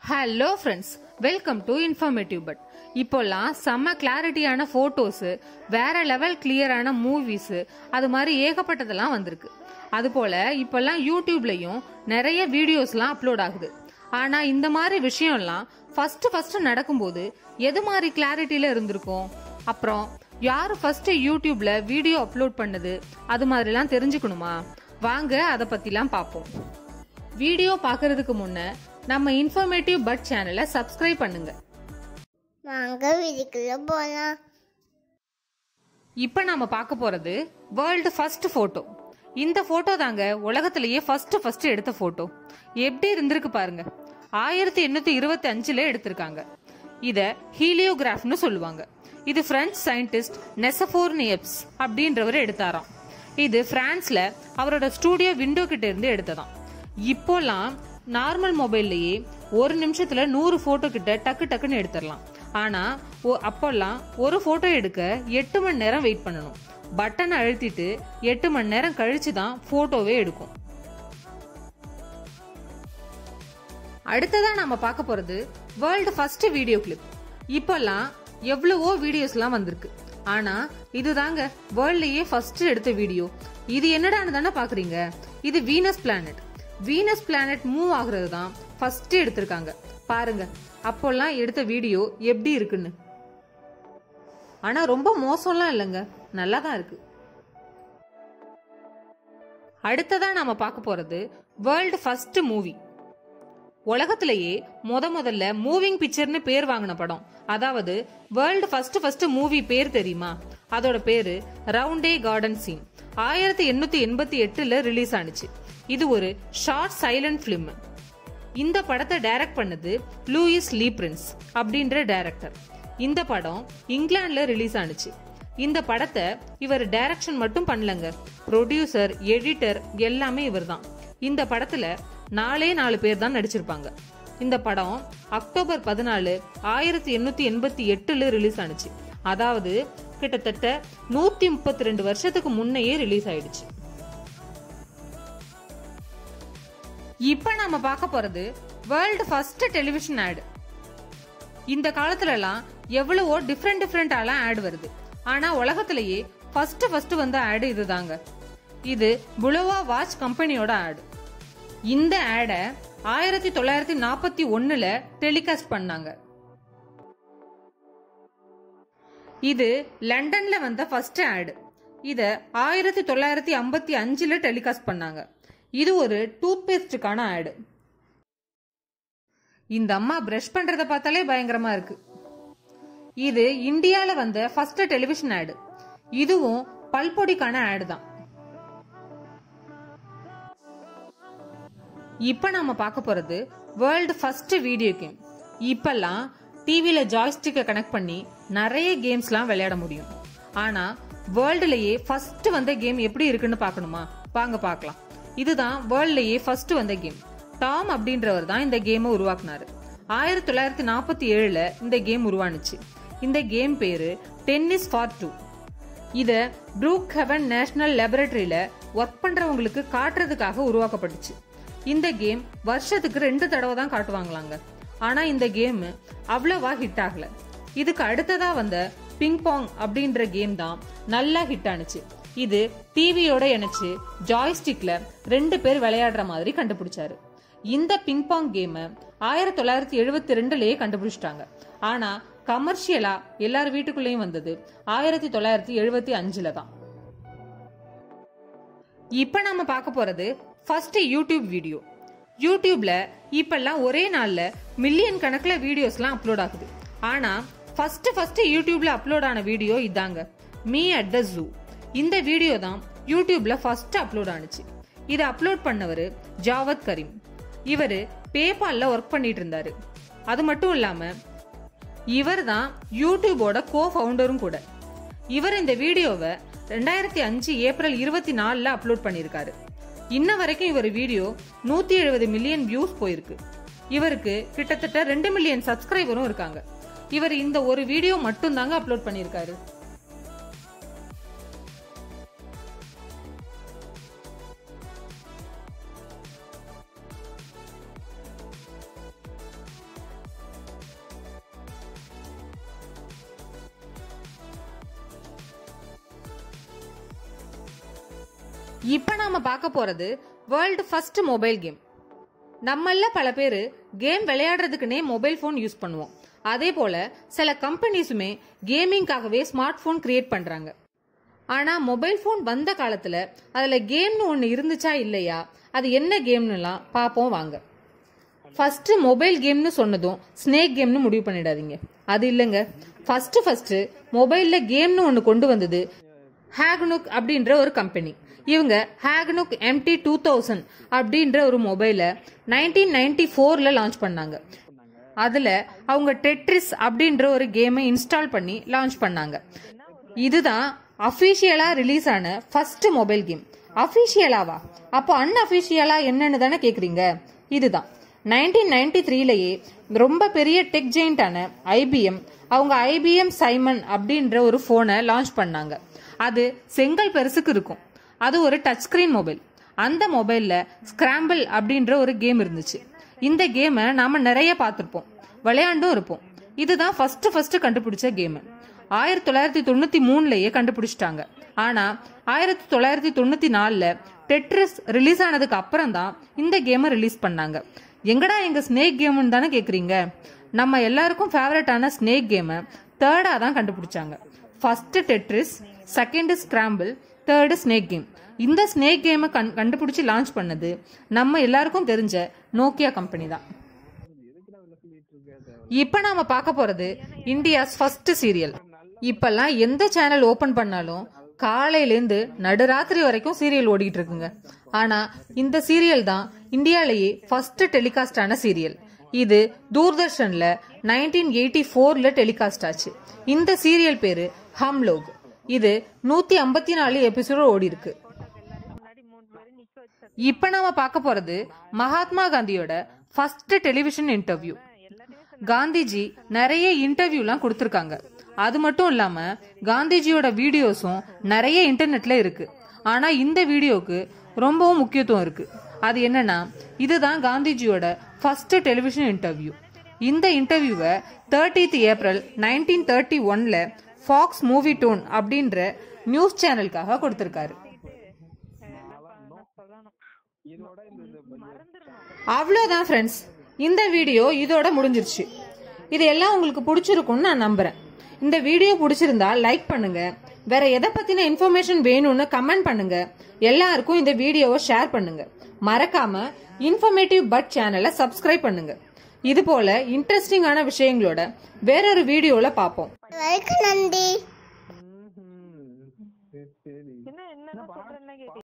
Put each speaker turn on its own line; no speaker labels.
hello friends welcome to informative but இப்போல்லாம் செம்ம கிளாரிட்டியான ஃபோட்டோஸு வேற லெவல் கிளியரான மூவிஸு அது மாதிரி ஏகப்பட்டதெல்லாம் வந்திருக்கு அதுபோல் இப்போல்லாம் யூடியூப்லேயும் நிறைய வீடியோஸ்லாம் அப்லோட் ஆகுது ஆனால் இந்த மாதிரி விஷயம்லாம் ஃபர்ஸ்ட் ஃபர்ஸ்ட் நடக்கும்போது எது மாதிரி கிளாரிட்டியில் இருந்திருக்கும் அப்புறம் யார் ஃபர்ஸ்ட் யூடியூப்ல வீடியோ அப்லோட் பண்ணது அது மாதிரிலாம் தெரிஞ்சுக்கணுமா வாங்க அதை பற்றிலாம் பார்ப்போம் வீடியோ பார்க்கறதுக்கு முன்ன நம்ம இன்ஃபர்மேட்டிவ் பட் சேனலை சப்ஸ்கிரைப் பண்ணுங்க
வாங்க வீட்டுக்குள்ள போலாம்
இப்போ நாம பார்க்க போறது வேர்ல்டு ஃபர்ஸ்ட் போட்டோ இந்த போட்டோ தாங்க உலகத்திலேயே ஃபர்ஸ்ட் ஃபர்ஸ்ட் எடுத்த போட்டோ எப்படி இருந்திருக்கு பாருங்க ஆயிரத்தி எண்ணூத்தி இருபத்தி அஞ்சுல எடுத்திருக்காங்க இத ஹீலியோகிராஃப்னு சொல்லுவாங்க இது பிரெஞ்சு சயின்டிஸ்ட் நெசபோர் நியப்ஸ் அப்படின்றவர் எடுத்தாராம் இது பிரான்ஸ்ல அவரோட ஸ்டூடியோ விண்டோ கிட்ட இருந்து எடுத்ததாம் இப்போலாம் நார்மல் மொபைல்லையே ஒரு நிமிஷத்துல நூறு போட்டோ கிட்ட டக்கு டக்குன்னு எடுத்துடலாம் ஆனா ஒ- அப்போல்லாம் ஒரு போட்டோ எடுக்க எட்டு மணி நேரம் வெயிட் பண்ணணும் பட்டனை அழுத்திட்டு எட்டு மணி நேரம் கழிச்சு தான் போட்டோவே எடுக்கும் அடுத்ததா நம்ம பார்க்க போறது வேர்ல்டு ஃபர்ஸ்ட் வீடியோ கிளிப் இப்போல்லாம் எவ்வளவோ வீடியோஸ்லாம் வந்திருக்கு ஆனா இதுதாங்க வேர்ல்ட்லயே ஃபர்ஸ்ட் எடுத்த வீடியோ இது என்னடான்னு தானே பாக்குறீங்க இது Venus planet Venus planet move ஆகுறது தான் ஃபர்ஸ்ட் எடுத்திருக்காங்க பாருங்க அப்போல்லாம் எடுத்த வீடியோ எப்படி இருக்குன்னு ஆனா ரொம்ப மோசம்லாம் இல்லைங்க நல்லா தான் இருக்கு அடுத்ததா நாம பார்க்க போறது வேர்ல்டு ஃபர்ஸ்ட் மூவி உலகத்திலேயே முத முதல்ல மூவிங் பிக்சர்னு பேர் வாங்கின படம் அதாவது வேர்ல்டு ஃபர்ஸ்ட் ஃபர்ஸ்ட் மூவி பேர் தெரியுமா அதோட பேரு ரவுண்டே கார்டன் சீன் ஆயிரத்தி எண்ணூத்தி எண்பத்தி எட்டுல ரிலீஸ் ஆனுச்சு இது ஒரு ஷார்ட் சைலண்ட் பிலிம் இந்த படத்தை டைரக்ட் பண்ணது லூயிஸ் லீ பிரின்ஸ் அப்படின்ற டைரக்டர் இந்த படம் இங்கிலாந்துல ரிலீஸ் ஆனுச்சு இந்த படத்தை இவர் டைரக்ஷன் மட்டும் பண்ணலங்க ப்ரொடியூசர் எடிட்டர் எல்லாமே இவர்தான் இந்த படத்துல நாலே நாலு பேர் தான் நடிச்சிருப்பாங்க இந்த படம் அக்டோபர் பதினாலு ஆயிரத்தி எண்ணூத்தி எண்பத்தி எட்டுல ரிலீஸ் ஆனுச்சு அதாவது கிட்டத்தட்ட நூத்தி முப்பத்தி ரெண்டு வருஷத்துக்கு முன்னையே ரிலீஸ் ஆயிடுச்சு இப்ப நாம பார்க்க போறது வேர்ல்டு ஃபர்ஸ்ட் டெலிவிஷன் ஆட் இந்த காலத்துல எல்லாம் எவ்வளவோ டிஃப்ரெண்ட் டிஃப்ரெண்டாலாம் ஆட் வருது ஆனா உலகத்திலேயே ஃபர்ஸ்ட் ஃபர்ஸ்ட் வந்த ஆடு இதுதாங்க இது புலோவா வாட்ச் கம்பெனியோட ஆடு இந்த ஆடை ஆயிரத்தி தொள்ளாயிரத்தி நாற்பத்தி ஒன்னுல டெலிகாஸ்ட் பண்ணாங்க இது லண்டன்ல வந்த ஃபர்ஸ்ட் ஆடு இத ஆயிரத்தி தொள்ளாயிரத்தி ஐம்பத்தி அஞ்சுல டெலிகாஸ்ட் பண்ணாங்க இது ஒரு டூத் பேஸ்டுக்கான ஆடு இந்த அம்மா பிரஷ் பண்றத பார்த்தாலே பயங்கரமா இருக்கு இது இந்தியால வந்த ஃபர்ஸ்ட் டெலிவிஷன் ஆடு இதுவும் பல்பொடிக்கான ஆடு தான் இப்ப நாம பார்க்க போறது வேர்ல்டு ஃபர்ஸ்ட் வீடியோ கேம் இப்பெல்லாம் டிவில ஜாய்ஸ்டிக்கை கனெக்ட் பண்ணி நிறைய கேம்ஸ்லாம் விளையாட முடியும் ஆனா வேர்ல்டுலயே ஃபர்ஸ்ட் வந்த கேம் எப்படி இருக்குன்னு பார்க்கணுமா வாங்க பார்க்கலாம் இதுதான் வேர்ல்ட்லயே ஃபர்ஸ்ட் வந்த கேம் டாம் அப்படின்றவர் தான் இந்த கேமை உருவாக்குனாரு ஆயிரத்தி தொள்ளாயிரத்தி நாற்பத்தி ஏழுல இந்த கேம் உருவானுச்சு இந்த கேம் பேரு டென்னிஸ் ஃபார் டூ இத ப்ரூக் ஹெவன் நேஷனல் லெபரட்டரியில ஒர்க் பண்றவங்களுக்கு காட்டுறதுக்காக உருவாக்கப்பட்டுச்சு இந்த கேம் வருஷத்துக்கு ரெண்டு தடவை தான் காட்டுவாங்களாங்க ஆனா இந்த கேம் அவ்வளவா ஹிட் ஆகல இதுக்கு அடுத்ததா வந்த பிங் பாங் அப்படின்ற கேம் தான் நல்லா ஹிட் ஆனுச்சு இது டிவியோட இணைச்சு ஜாய்ஸ்டிக்ல ரெண்டு பேர் விளையாடுற மாதிரி கண்டுபிடிச்சாரு இந்த பிங் பாங் கேமை ஆயிரத்தி தொள்ளாயிரத்தி எழுபத்தி ரெண்டுலயே கண்டுபிடிச்சிட்டாங்க ஆனா கமர்ஷியலா எல்லார் வீட்டுக்குள்ளேயும் வந்தது ஆயிரத்தி தொள்ளாயிரத்தி எழுபத்தி அஞ்சுல தான் இப்ப நாம பார்க்க போறது ஃபர்ஸ்ட் யூடியூப் வீடியோ யூடியூப்ல இப்பெல்லாம் ஒரே நாள்ல மில்லியன் கணக்குல வீடியோஸ்லாம் அப்லோட் ஆகுது ஆனா ஃபர்ஸ்ட் ஃபர்ஸ்ட் யூடியூப்ல அப்லோட் ஆன வீடியோ இதாங்க மீ அட் த ஜூ இந்த வீடியோ தான் யூடியூப்ல ஃபர்ஸ்ட் அப்லோட் ஆனுச்சு இதை அப்லோட் பண்ணவர் ஜாவத் கரீம் இவரு பேபால்ல ஒர்க் பண்ணிட்டு இருந்தாரு அது மட்டும் இல்லாம இவர் தான் யூடியூபோட கோ ஃபவுண்டரும் கூட இவர் இந்த வீடியோவை ரெண்டாயிரத்தி அஞ்சு ஏப்ரல் இருபத்தி நாலுல அப்லோட் பண்ணியிருக்காரு இன்ன வரைக்கும் இவர் வீடியோ நூத்தி எழுபது மில்லியன் வியூஸ் போயிருக்கு இவருக்கு கிட்டத்தட்ட ரெண்டு மில்லியன் சப்ஸ்கிரைபரும் இருக்காங்க இவர் இந்த ஒரு வீடியோ மட்டும் தாங்க அப்லோட் பண்ணியிருக்காரு இப்போ நாம பார்க்க போறது வேர்ல்டு ஃபர்ஸ்ட் மொபைல் கேம் நம்மள பல பேர் கேம் விளையாடுறதுக்குனே மொபைல் ஃபோன் யூஸ் பண்ணுவோம் அதே போல சில கம்பெனிஸுமே கேமிங்காகவே ஸ்மார்ட் ஃபோன் கிரியேட் பண்றாங்க ஆனா மொபைல் ஃபோன் வந்த காலத்துல அதுல கேம்னு ஒன்று இருந்துச்சா இல்லையா அது என்ன கேம்னுலாம் பார்ப்போம் வாங்க ஃபர்ஸ்ட் மொபைல் கேம்னு சொன்னதும் ஸ்னேக் கேம்னு முடிவு பண்ணிடாதீங்க அது இல்லைங்க ஃபர்ஸ்ட் ஃபர்ஸ்ட் மொபைல்ல கேம்னு ஒன்று கொண்டு வந்தது ஹேக்னுக் அப்படின்ற ஒரு கம்பெனி இவங்க ஹேக்னுக் எம்டி டூ தௌசண்ட் அப்படின்ற ஒரு மொபைலை நைன்டீன் நைன்டி ஃபோர்ல லான்ச் பண்ணாங்க அதுல அவங்க டெட்ரிஸ் அப்படின்ற ஒரு கேமை இன்ஸ்டால் பண்ணி லான்ச் பண்ணாங்க இதுதான் அஃபிஷியலா ரிலீஸ் ஆன ஃபர்ஸ்ட் மொபைல் கேம் அஃபிஷியலாவா அப்போ அன்அஃபிஷியலா என்னன்னு தானே கேக்குறீங்க இதுதான் நைன்டீன் நைன்டி த்ரீலயே ரொம்ப பெரிய டெக் ஜெயிண்டான ஐபிஎம் அவங்க ஐபிஎம் சைமன் அப்படின்ற ஒரு போனை லான்ச் பண்ணாங்க அது செங்கல் பெருசுக்கு இருக்கும் அது ஒரு டச் ஸ்கிரீன் மொபைல் அந்த மொபைல்ல ஸ்கிராம்பிள் அப்படின்ற ஒரு கேம் இருந்துச்சு இந்த கேமை நாம நிறைய பார்த்துருப்போம் விளையாண்டும் இருப்போம் இதுதான் ஃபர்ஸ்ட் ஃபர்ஸ்ட் கண்டுபிடிச்ச கேம் ஆயிரத்தி தொள்ளாயிரத்தி தொண்ணூத்தி மூணுலயே கண்டுபிடிச்சிட்டாங்க ஆனா ஆயிரத்தி தொள்ளாயிரத்தி தொண்ணூத்தி நாலுல டெட்ரிஸ் ரிலீஸ் ஆனதுக்கு அப்புறம் தான் இந்த கேமை ரிலீஸ் பண்ணாங்க எங்கடா எங்க ஸ்னேக் கேம்னு தானே கேக்குறீங்க நம்ம எல்லாருக்கும் ஃபேவரட்டான ஸ்னேக் கேமை தேர்டா தான் கண்டுபிடிச்சாங்க first Tetris second scramble third snake game இந்த ஸ்னேக் கேமை கண் கண்டுபிடிச்சி லான்ச் பண்ணது நம்ம எல்லாருக்கும் தெரிஞ்ச நோக்கியா கம்பெனி தான் இப்ப நாம பார்க்க போறது இந்தியாஸ் ஃபர்ஸ்ட் சீரியல் இப்பெல்லாம் எந்த சேனல் ஓபன் பண்ணாலும் காலையிலேருந்து நடுராத்திரி வரைக்கும் சீரியல் ஓடிட்டு இருக்குங்க ஆனா இந்த சீரியல் தான் இந்தியாலேயே ஃபர்ஸ்ட் டெலிகாஸ்ட் ஆன சீரியல் இது தூர்தர்ஷன்ல நைன்டீன் எயிட்டி ஃபோர்ல டெலிகாஸ்ட் ஆச்சு இந்த சீரியல் பேரு ஹம் லோக் இது நூத்தி ஐம்பத்தி நாலு எபிசோடு ஓடி இருக்கு இப்ப நாம பார்க்க போறது மகாத்மா காந்தியோட ஃபர்ஸ்ட் டெலிவிஷன் இன்டர்வியூ காந்திஜி நிறைய இன்டர்வியூலாம் கொடுத்துருக்காங்க அது மட்டும் இல்லாம காந்திஜியோட வீடியோஸும் நிறைய இன்டர்நெட்ல இருக்கு ஆனா இந்த வீடியோக்கு ரொம்பவும் முக்கியத்துவம் இருக்கு அது என்னன்னா இதுதான் காந்திஜியோட ஃபர்ஸ்ட் டெலிவிஷன் இன்டர்வியூ இந்த இன்டர்வியூவை தேர்ட்டித் ஏப்ரல் நைன்டீன் தேர்ட்டி ஒன்ல ஃபாக்ஸ் மூவி டோன் அப்படின்ற நியூஸ் சேனலுக்காக கொடுத்திருக்காரு அவ்வளோதான் ஃப்ரெண்ட்ஸ் இந்த வீடியோ இதோட முடிஞ்சிருச்சு இது எல்லாம் உங்களுக்கு பிடிச்சிருக்கும்னு நான் நம்புறேன் இந்த வீடியோ பிடிச்சிருந்தா லைக் பண்ணுங்க வேற எதை பத்தின இன்ஃபர்மேஷன் வேணும்னு கமெண்ட் பண்ணுங்க எல்லாருக்கும் இந்த வீடியோவை ஷேர் பண்ணுங்க மறக்காம இன்ஃபர்மேட்டிவ் பட் சேனலை சப்ஸ்கிரைப் பண்ணுங்க இது போல இன்ட்ரெஸ்டிங்கான விஷயங்களோட வேறொரு வீடியோல பார்ப்போம்
வரைக்கும் நன்றி
என்ன என்ன சொல்றேன்னு கேட்டீங்க